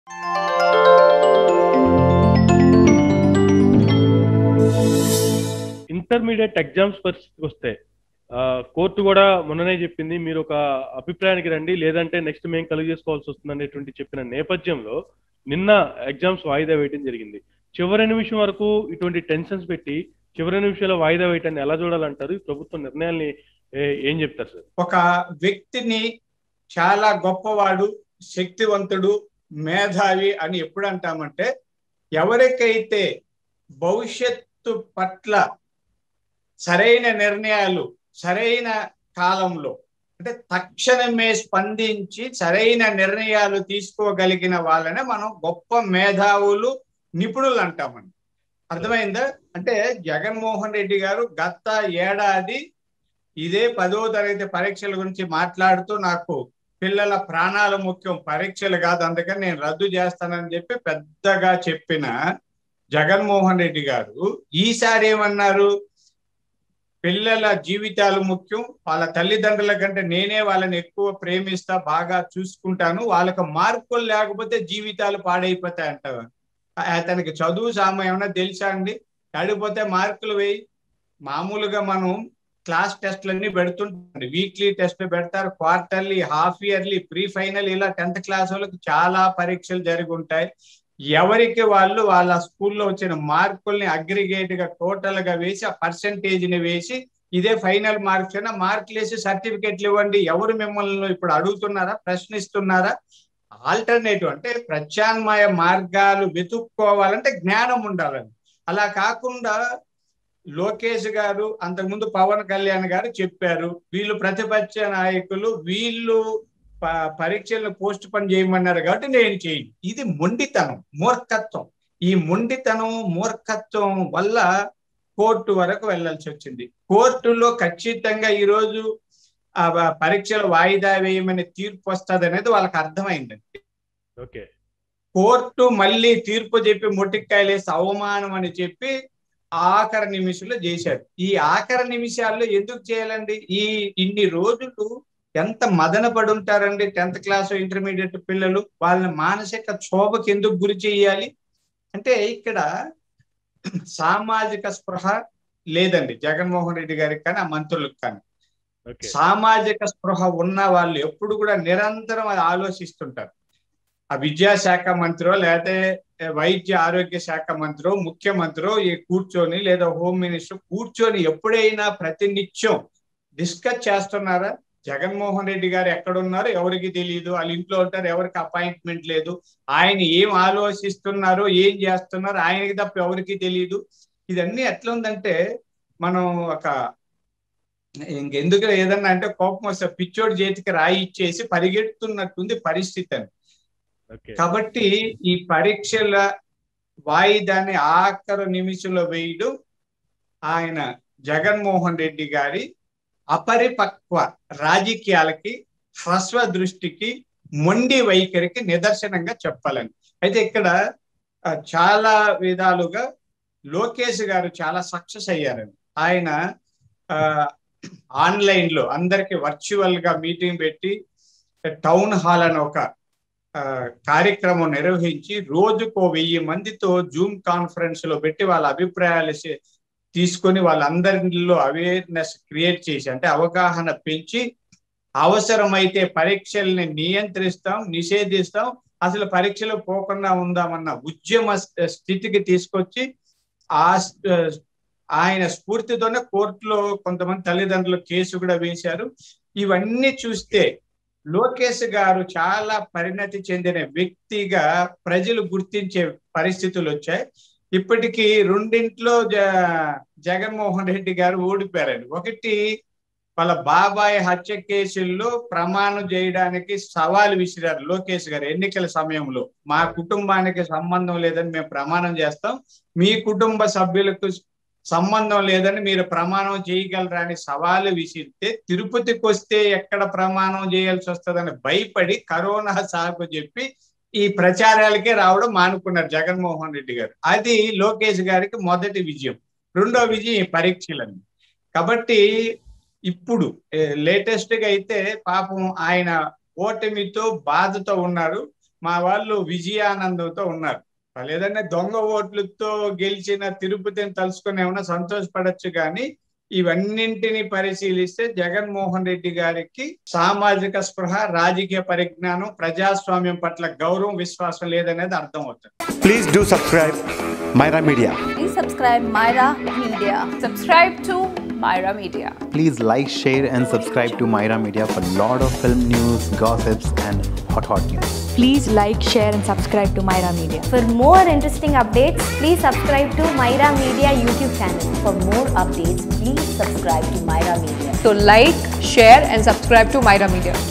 Intermediate exams పరిస్థితికి వస్తే ఆ, కోర్టు కూడా మొన్ననే చెప్పింది మీరు ఒక అభిప్రాయానికి రండి లేదంటే నెక్స్ట్ మేము కలుగు చేసుకోవాల్సి వస్తుంది అనేటువంటి చెప్పిన నేపథ్యంలో నిన్న ఎగ్జామ్స్ వాయిదా వేయడం జరిగింది చివరి నిమిషం వరకు ఇటువంటి టెన్షన్స్ పెట్టి చివరి నిమిషంలో వాయిదా వేయటాన్ని ఎలా చూడాలంటారు ఈ ప్రభుత్వ నిర్ణయాల్ని ఏ- ఏం చెప్తారు సార్ ఒక వ్యక్తిని చాలా గొప్పవాడు శక్తివంతుడు మేధావి అని ఎప్పుడు అంటామంటే ఎవరికైతే భవిష్యత్తు పట్ల సరైన నిర్ణయాలు సరైన కాలంలో అంటే తక్షణమే స్పందించి సరైన నిర్ణయాలు తీసుకోగలిగిన వాళ్ళనే మనం గొప్ప మేధావులు నిపుణులు అంటామండి అర్థమైందా అంటే జగన్మోహన్ రెడ్డి గారు గత ఏడాది ఇదే పదో తరగతి పరీక్షల గురించి మాట్లాడుతూ నాకు పిల్లల ప్రాణాలు ముఖ్యం పరీక్షలు కాదు అందుకని నేను రద్దు చేస్తానని చెప్పి పెద్దగా చెప్పిన జగన్మోహన్ రెడ్డి గారు ఈసారి ఏమన్నారు పిల్లల జీవితాలు ముఖ్యం వాళ్ళ తల్లిదండ్రుల కంటే నేనే వాళ్ళని ఎక్కువ ప్రేమిస్తా బాగా చూసుకుంటాను వాళ్ళకి మార్కులు లేకపోతే జీవితాలు పాడైపోతాయి అంటారు అతనికి చదువు సామ ఏమన్నా తెలుసా అండి లేకపోతే మార్కులు వేయి మామూలుగా మనం క్లాస్ టెస్ట్లన్నీ పెడుతుంటారు వీక్లీ టెస్ట్లు పెడతారు quarterly half yearly pre final ఇలా టెన్త్ క్లాస్ వాళ్ళకి చాలా పరీక్షలు జరిగి ఉంటాయి ఎవరికి వాళ్ళు వాళ్ళ స్కూల్లో వచ్చిన మార్కుల్ని అగ్రిగేట్ గా టోటల్ గా వేసి ఆ పర్సంటేజ్ ని వేసి ఇదే ఫైనల్ మార్క్స్ అయినా మార్కులు వేసి సర్టిఫికెట్లు ఇవ్వండి ఎవరు మిమ్మల్ని ఇప్పుడు అడుగుతున్నారా ప్రశ్నిస్తున్నారా ఆల్టర్నేటివ్ అంటే ప్రత్యామ్నాయ మార్గాలు వెతుక్కోవాలంటే జ్ఞానం ఉండాలని అలా కాకుండా లోకేష్ గారు అంతకుముందు పవన్ కళ్యాణ్ గారు చెప్పారు వీళ్ళు ప్రతిపక్ష నాయకులు వీళ్ళు ప- పరీక్షలను పోస్ట్ పని చేయమన్నారు కాబట్టి నేను చేయను ఇది మొండితనం మూర్ఖత్వం ఈ మొండితనం మూర్ఖత్వం వల్ల కోర్టు వరకు వెళ్ళాల్సి వచ్చింది కోర్టులో ఖచ్చితంగా ఈరోజు ఆ వ- పరీక్షలు వాయిదా వేయమని తీర్పు వస్తుంది అనేది వాళ్ళకి అర్థమైందండి ఓకే కోర్టు మళ్ళీ తీర్పు చెప్పి మొట్టికాయలేసి అవమానం అని చెప్పి ఆఖరి నిమిషంలో చేశారు ఈ ఆఖరి నిమిషాల్లో ఎందుకు చేయాలండి ఈ ఇన్ని రోజులు ఎంత మదన పడి ఉంటారండి టెన్త్ క్లాస్ ఇంటర్మీడియట్ పిల్లలు వాళ్ళని మానసిక క్షోభకి ఎందుకు గురి చేయాలి అంటే ఇక్కడ సామాజిక స్పృహ లేదండి జగన్మోహన్ రెడ్డి గారికి కానీ ఆ మంత్రులకు కానీ ఓకే సామాజిక స్పృహ ఉన్న వాళ్ళు ఎప్పుడు కూడా నిరంతరం అది ఆలోచిస్తుంటారు ఆ విద్యాశాఖ మంత్రో లేకపోతే వైద్య ఆరోగ్య శాఖ మంత్రో ముఖ్యమంత్రో ఈ కూర్చొని లేదా హోమ్ మినిస్టర్ కూర్చొని ఎప్పుడైనా ప్రతినిత్యం డిస్కస్ చేస్తున్నారా జగన్మోహన్ రెడ్డి గారు ఎక్కడున్నారో ఎవరికి తెలియదు వాళ్ళ ఇంట్లో ఉంటారు ఎవరికి అపాయింట్మెంట్ లేదు ఆయన ఏం ఆలోచిస్తున్నారో ఏం చేస్తున్నారో ఆయనకి తప్ప ఎవరికి తెలియదు ఇదన్నీ ఎట్లా ఉందంటే మనం ఒక ఇంకెందుకు ఏదన్నా అంటే కోపం వస్తే పిచ్చోడి చేతికి రాయి ఇచ్చేసి పరిగెడుతున్నట్టుంది పరిస్థితి అని ఓకే కాబట్టి ఈ పరీక్షల వాయిదాన్ని ఆఖరు నిమిషంలో వేయడం ఆయన జగన్మోహన్ రెడ్డి గారి అపరిపక్వ రాజకీయాలకి హ్రస్వ దృష్టికి మొండి వైఖరికి నిదర్శనంగా చెప్పాలని అయితే ఇక్కడ ఆ, చాలా విధాలుగా లోకేష్ గారు చాలా సక్సెస్ అయ్యారండి ఆయన ఆ, ఆన్లైన్ లో అందరికి వర్చువల్ గా మీటింగ్ పెట్టి టౌన్ హాల్ అని ఒక ఆ, కార్యక్రమం నిర్వహించి రోజుకో వెయ్యి మందితో జూమ్ కాన్ఫరెన్స్ లో పెట్టి వాళ్ళ అభిప్రాయాలు చే- తీసుకొని వాళ్ళందరిలో అవేర్నెస్ క్రియేట్ చేసి అంటే అవగాహన పెంచి అవసరమైతే పరీక్షల్ని నియంత్రిస్తాం నిషేధిస్తాం అసలు పరీక్షలు పోకుండా ఉందామన్న ఉద్యమ స్థ- స్థితికి తీసుకొచ్చి ఆ స్థ- ఆయన స్ఫూర్తితోనే కోర్టులో కొంతమంది తల్లిదండ్రులు కేసు కూడా వేశారు ఇవన్నీ చూస్తే లోకేష్ గారు చాలా పరిణతి చెందిన వ్యక్తిగా ప్రజలు గుర్తించే పరిస్థితులు వచ్చాయి ఇప్పటికీ రెండింట్లో జ జగన్మోహన్ రెడ్డి గారు ఓడిపోయారండి ఒకటి వాళ్ళ బాబాయ్ హత్య కేసుల్లో ప్రమాణం చేయడానికి సవాల్ విసిరారు లోకేష్ గారు ఎన్నికల సమయంలో మా కుటుంబానికి సంబంధం లేదని మేము ప్రమాణం చేస్తాం మీ కుటుంబ సభ్యులకు సంబంధం లేదని మీరు ప్రమాణం చేయగలరా అని సవాలు విసిరితే తిరుపతికి వస్తే ఎక్కడ ప్రమాణం చేయాల్సి వస్తుందని భయపడి కరోనా సాకు చెప్పి ఈ ప్రచారాలకే రావడం మానుకున్నారు జగన్మోహన్ రెడ్డి గారు అది లోకేష్ గారికి మొదటి విజయం రెండో విజయం ఈ పరీక్షలని కాబట్టి ఇప్పుడు లేటెస్ట్ గా అయితే పాపం ఆయన ఓటమితో బాధతో ఉన్నారు మా వాళ్ళు విజయానందంతో ఉన్నారు వాళ్ళు ఏదైనా దొంగ ఓట్లతో గెలిచిన తిరుపతిని తలుసుకొని ఏమైనా సంతోషపడచ్చు కానీ ఇవన్నింటిని పరిశీలిస్తే జగన్మోహన్ రెడ్డి గారికి సామాజిక స్పృహ రాజకీయ పరిజ్ఞానం ప్రజాస్వామ్యం పట్ల గౌరవం విశ్వాసం లేదనేది అర్థం అవుతుంది Please do subscribe Myra Media. Please subscribe Myra Media. Subscribe to Myra Media. Please like, share, and subscribe to Myra Media for lot of film news, gossips, and hot hot news. Please like, share, and subscribe to Myra Media. For more interesting updates, please subscribe to Myra Media YouTube channel. For more updates, please subscribe to Myra Media. So like, share and subscribe to Myra Media.